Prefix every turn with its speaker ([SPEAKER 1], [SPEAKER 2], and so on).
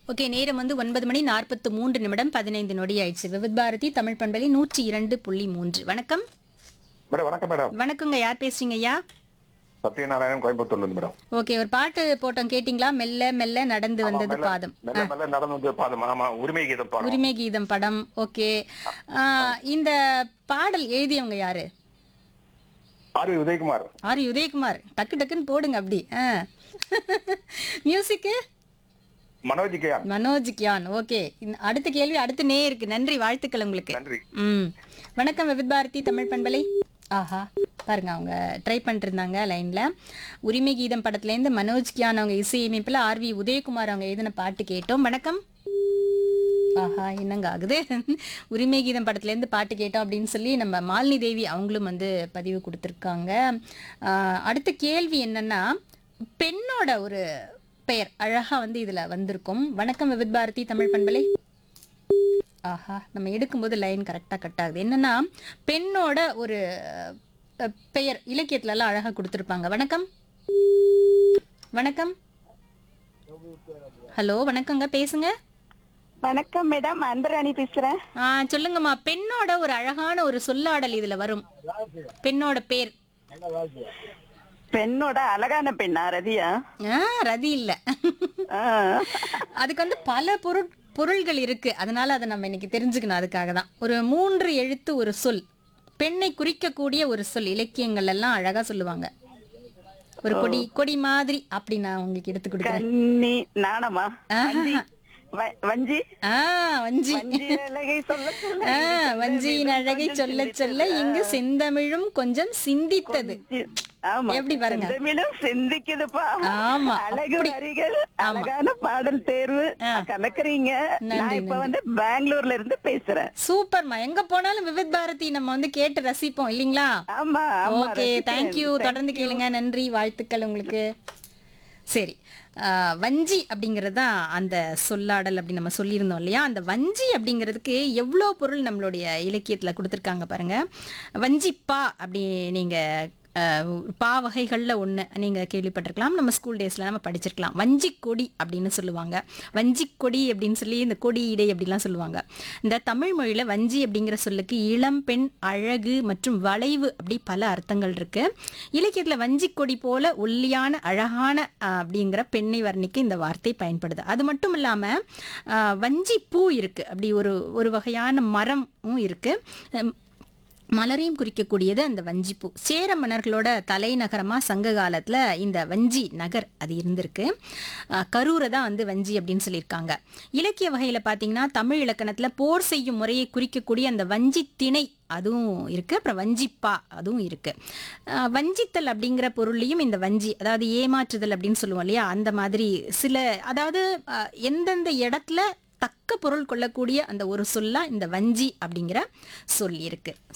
[SPEAKER 1] Okay நேரம் வந்து ஒன்பது மணி நாற்பத்து மூன்று நிமிடம் பதினைந்து நொடி ஆயிடுச்சு விவித் பாரதி தமிழ் பண்பலை நூற்றி இரண்டு புள்ளி மூன்று வணக்கம்
[SPEAKER 2] மேடம் வணக்கம் மேடம்
[SPEAKER 1] வணக்கங்க யார் பேசுறீங்க ஐயா
[SPEAKER 2] சத்யநாராயணன் கோயம்புத்தூர்ல இருந்து மேடம்
[SPEAKER 1] ஓகே ஒரு பாட்டு போட்டோம் கேட்டிங்களா மெல்ல மெல்ல நடந்து வந்தது
[SPEAKER 2] மெல்ல-
[SPEAKER 1] பாதம்
[SPEAKER 2] மெல்ல மெல்ல நடந்து வந்து பாதம் ஆமா உரிமை கீதம் பாடம்
[SPEAKER 1] உரிமை கீதம் படம் ஓகே ஆ, இந்த பாடல் எழுதியவங்க யாரு
[SPEAKER 2] R V Udayakumar
[SPEAKER 1] R Udayakumar டக்கு டக்குன்னு போடுங்க அப்படி மியூசிக்கு
[SPEAKER 2] மனோஜ் கேஆர்
[SPEAKER 1] மனோஜ் கியான் ஓகே அடுத்த கேள்வி அடுத்த நே இருக்கு நன்றி வாழ்த்துக்கள் உங்களுக்கு
[SPEAKER 2] நன்றி
[SPEAKER 1] ம் வணக்கம் விவித் பாரதி தமிழ் பண்பலை ஆஹா பாருங்க அவங்க ட்ரை பண்ணிட்டு இருந்தாங்க லைன்ல உரிமை கீதம் படத்துலேருந்து மனோஜ் கியான் அவங்க இசையமைப்பில் ஆர்வி உதயகுமார் அவங்க எழுதின பாட்டு கேட்டோம் வணக்கம் ஆஹா என்னங்க ஆகுது உரிமை கீதம் படத்துலேருந்து பாட்டு கேட்டோம் அப்படின்னு சொல்லி நம்ம மாலினி தேவி அவங்களும் வந்து பதிவு கொடுத்துருக்காங்க ஆஹ் அடுத்த கேள்வி என்னன்னா பெண்ணோட ஒரு பெயர் அழகா வந்து இதுல வந்திருக்கும் வணக்கம் விவித் பாரதி தமிழ் பண்பலை ஆஹா நம்ம எடுக்கும்போது லைன் கரெக்டாக கட் ஆகுது என்னன்னா பெண்ணோட ஒரு அஹ், பெயர் இலக்கியத்துல எல்லாம் அழகா கொடுத்துருப்பாங்க வணக்கம் வணக்கம் ஹலோ வணக்கங்க பேசுங்க
[SPEAKER 3] வணக்கம் மேடம் அன்பராணி பேசுறேன்
[SPEAKER 1] ஆ, சொல்லுங்கம்மா பெண்ணோட ஒரு அழகான ஒரு சொல்லாடல் இதுல வரும் பெண்ணோட பேர்
[SPEAKER 3] பெண்ணோட அழகான பெண்ணா ரதியா
[SPEAKER 1] ஆ, ரதி இல்ல
[SPEAKER 3] ஆ.
[SPEAKER 1] அதுக்கு வந்து பல பொருட் பொருள்கள் இருக்கு அதனால அதை நம்ம இன்னைக்கு தெரிஞ்சுக்கணும் அதுக்காக தான் ஒரு மூன்று எழுத்து ஒரு சொல் பெண்ணை குறிக்கக்கூடிய ஒரு சொல் இலக்கியங்கள் எல்லாம் அழகா சொல்லுவாங்க ஒரு கொடி கொடி மாதிரி அப்படி நான் உங்களுக்கு எடுத்து கொடுக்குறேன்
[SPEAKER 3] கன்னி நாணமா வஞ்சி வ- வஞ்சி
[SPEAKER 1] ஆ வஞ்சி
[SPEAKER 3] வஞ்சி அழகை சொல்ல சொல்ல
[SPEAKER 1] ஆ வஞ்சியின் அழகை சொல்ல சொல்ல இங்கு செந்தமிழும் கொஞ்சம் சிந்தித்தது
[SPEAKER 3] ஆமா
[SPEAKER 1] எப்படி பாருங்க?
[SPEAKER 3] செந்தமிழும் சிந்திக்குதுப்பா
[SPEAKER 1] ஆமா,
[SPEAKER 3] அழகு
[SPEAKER 1] அப்படி.
[SPEAKER 3] வரிகள் அழகான பாடல் தேர்வு கலக்குறீங்க நான் இப்ப வந்து பெங்களூர்ல இருந்து பேசுறேன்
[SPEAKER 1] சூப்பர்மா எங்க போனாலும் விவித் பாரதி நம்ம வந்து கேட்டு ரசிப்போம் இல்லீங்களா
[SPEAKER 3] ஆமா ஆமா
[SPEAKER 1] ஓகே
[SPEAKER 3] ரசிக்கிறேன்.
[SPEAKER 1] தேங்க்யூ தொடர்ந்து கேளுங்க நன்றி வாழ்த்துக்கள் உங்களுக்கு சரி ஆஹ், வஞ்சி அப்படிங்கிறது தான் அந்த சொல்லாடல் அப்படி நம்ம சொல்லியிருந்தோம் இல்லையா அந்த வஞ்சி அப்படிங்கிறதுக்கு எவ்வளோ பொருள் நம்மளுடைய இலக்கியத்தில் கொடுத்துருக்காங்க பாருங்க வஞ்சிப்பா அப்படி நீங்கள் பா வகைகளில் ஒன்று நீங்கள் கேள்விப்பட்டிருக்கலாம் நம்ம ஸ்கூல் டேஸில் நம்ம படிச்சிருக்கலாம் வஞ்சி கொடி அப்படின்னு சொல்லுவாங்க வஞ்சி கொடி அப்படின்னு சொல்லி இந்த கொடி இடை அப்படிலாம் சொல்லுவாங்க இந்த தமிழ் மொழியில் வஞ்சி அப்படிங்கிற சொல்லுக்கு இளம் பெண் அழகு மற்றும் வளைவு அப்படி பல அர்த்தங்கள் இருக்கு இலக்கியத்தில் வஞ்சி கொடி போல ஒல்லியான அழகான ஆஹ், அப்படிங்கிற பெண்ணை வர்ணிக்க இந்த வார்த்தை பயன்படுது அது மட்டும் இல்லாமல் வஞ்சி பூ இருக்கு அப்படி ஒரு ஒரு வகையான மரமும் இருக்கு ஹம், மலரையும் குறிக்கக்கூடியது அந்த வஞ்சிப்பூ சேர மன்னர்களோட தலைநகரமா சங்க காலத்துல இந்த வஞ்சி நகர் அது இருந்திருக்கு அஹ் கரூரை தான் வந்து வஞ்சி அப்படின்னு சொல்லியிருக்காங்க இலக்கிய வகையில பாத்தீங்கன்னா தமிழ் இலக்கணத்துல போர் செய்யும் முறையை குறிக்கக்கூடிய அந்த வஞ்சி திணை அதுவும் இருக்கு அப்புறம் வஞ்சிப்பா அதுவும் இருக்கு அஹ் வஞ்சித்தல் அப்படிங்கிற பொருள்லையும் இந்த வஞ்சி அதாவது ஏமாற்றுதல் அப்படின்னு சொல்லுவோம் இல்லையா அந்த மாதிரி சில அதாவது அஹ், எந்தெந்த இடத்துல தக்க பொருள் கொள்ளக்கூடிய அந்த ஒரு சொல்லா இந்த வஞ்சி அப்படிங்கிற சொல் இருக்கு